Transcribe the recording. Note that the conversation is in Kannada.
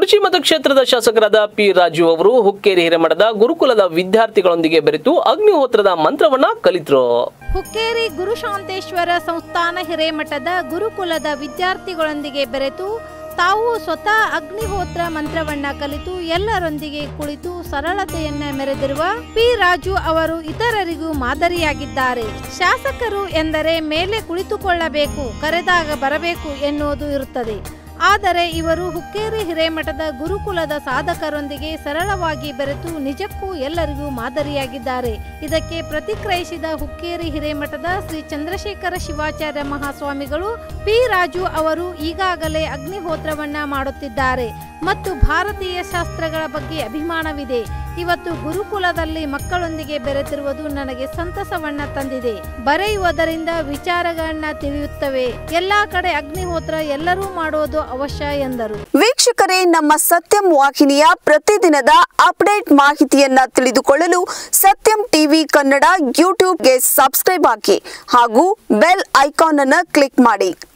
ಕುರ್ಚಿ ಮತಕ್ಷೇತ್ರದ ಶಾಸಕರಾದ ಪಿ ರಾಜು ಅವರು ಹುಕ್ಕೇರಿ ಹಿರೇಮಠದ ಗುರುಕುಲದ ವಿದ್ಯಾರ್ಥಿಗಳೊಂದಿಗೆ ಬೆರೆತು ಅಗ್ನಿಹೋತ್ರದ ಮಂತ್ರವನ್ನ ಕಲಿತರು ಹುಕ್ಕೇರಿ ಗುರುಶಾಂತೇಶ್ವರ ಸಂಸ್ಥಾನ ಹಿರೇಮಠದ ಗುರುಕುಲದ ವಿದ್ಯಾರ್ಥಿಗಳೊಂದಿಗೆ ಬೆರೆತು ತಾವು ಸ್ವತಃ ಅಗ್ನಿಹೋತ್ರ ಮಂತ್ರವನ್ನ ಕಲಿತು ಎಲ್ಲರೊಂದಿಗೆ ಕುಳಿತು ಸರಳತೆಯನ್ನ ಮೆರೆದಿರುವ ಪಿ ರಾಜು ಅವರು ಇತರರಿಗೂ ಮಾದರಿಯಾಗಿದ್ದಾರೆ ಶಾಸಕರು ಎಂದರೆ ಮೇಲೆ ಕುಳಿತುಕೊಳ್ಳಬೇಕು ಕರೆದಾಗ ಬರಬೇಕು ಎನ್ನುವುದು ಇರುತ್ತದೆ ಆದರೆ ಇವರು ಹುಕ್ಕೇರಿ ಹಿರೇಮಠದ ಗುರುಕುಲದ ಸಾಧಕರೊಂದಿಗೆ ಸರಳವಾಗಿ ಬೆರೆತು ನಿಜಕ್ಕೂ ಎಲ್ಲರಿಗೂ ಮಾದರಿಯಾಗಿದ್ದಾರೆ ಇದಕ್ಕೆ ಪ್ರತಿಕ್ರಿಯಿಸಿದ ಹುಕ್ಕೇರಿ ಹಿರೇಮಠದ ಶ್ರೀ ಚಂದ್ರಶೇಖರ ಶಿವಾಚಾರ್ಯ ಮಹಾಸ್ವಾಮಿಗಳು ಪಿ ರಾಜು ಅವರು ಈಗಾಗಲೇ ಅಗ್ನಿಹೋತ್ರವನ್ನ ಮಾಡುತ್ತಿದ್ದಾರೆ ಮತ್ತು ಭಾರತೀಯ ಶಾಸ್ತ್ರಗಳ ಬಗ್ಗೆ ಅಭಿಮಾನವಿದೆ ಇವತ್ತು ಗುರುಕುಲದಲ್ಲಿ ಮಕ್ಕಳೊಂದಿಗೆ ಬೆರೆತಿರುವುದು ನನಗೆ ಸಂತಸವನ್ನ ತಂದಿದೆ ಬರೆಯುವುದರಿಂದ ವಿಚಾರಗಳನ್ನ ತಿಳಿಯುತ್ತವೆ ಎಲ್ಲಾ ಕಡೆ ಅಗ್ನಿಹೋತ್ರ ಎಲ್ಲರೂ ಮಾಡೋದು ಅವಶ್ಯ ಎಂದರು ವೀಕ್ಷಕರೇ ನಮ್ಮ ಸತ್ಯಂ ವಾಹಿನಿಯ ಪ್ರತಿದಿನದ ಅಪ್ಡೇಟ್ ಮಾಹಿತಿಯನ್ನ ತಿಳಿದುಕೊಳ್ಳಲು ಸತ್ಯಂ ಟಿವಿ ಕನ್ನಡ ಯೂಟ್ಯೂಬ್ಗೆ ಸಬ್ಸ್ಕ್ರೈಬ್ ಹಾಕಿ ಹಾಗೂ ಬೆಲ್ ಐಕಾನ್ ಅನ್ನು ಕ್ಲಿಕ್ ಮಾಡಿ